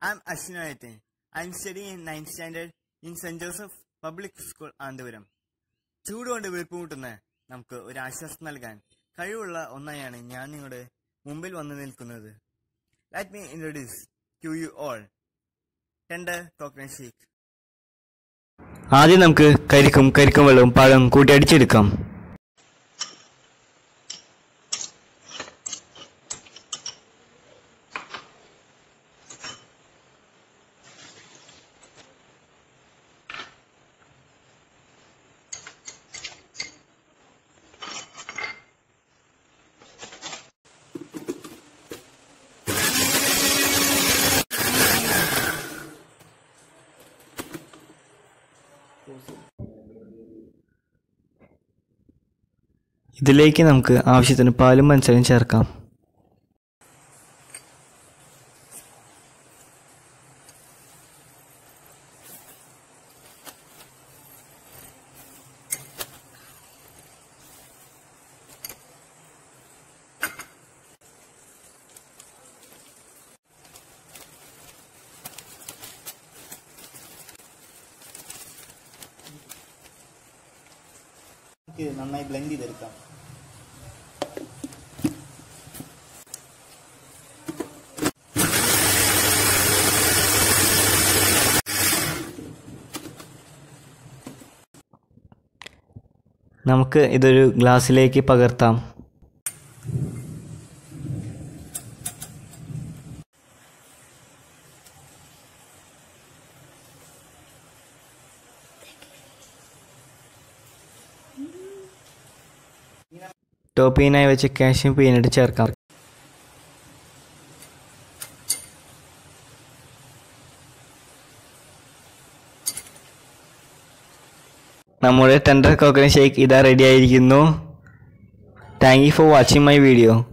I'm Ashwinayate. I'm studying in 9th standard in St. Joseph Public School, ആന്തപുരം ചൂടുകൊണ്ട് വീർപ്പുമുട്ടുന്ന നമുക്ക് ഒരു ആശ്വാസം നൽകാൻ കഴിവുള്ള ഒന്നായാണ് ഞാൻ നിങ്ങളുടെ മുമ്പിൽ വന്നു നിൽക്കുന്നത് let me introduce to you all tender coconut shake ആദ്യം നമുക്ക് കരിക്കും കരിക്കും വെള്ളവും പഴം കൂട്ടി അടിച്ചെടുക്കാം ഇതിലേക്ക് നമുക്ക് ആവശ്യത്തിന് പാലും പഞ്ചസാരയും ചേർക്കാം നന്നായി ബ്ലെൻഡ് ചെയ്തെടുക്കാം നമുക്ക് ഇതൊരു ഗ്ലാസ്സിലേക്ക് പകർത്താം ടോപ്പിനായി വെച്ച് കാഷ്യം പീനട്ട് ചേർക്കാം നമ്മുടെ ടെൻഡർ കോക്കനട്ട് ഷേക്ക് ഇതാ റെഡി ആയിരിക്കുന്നു thank you for watching my video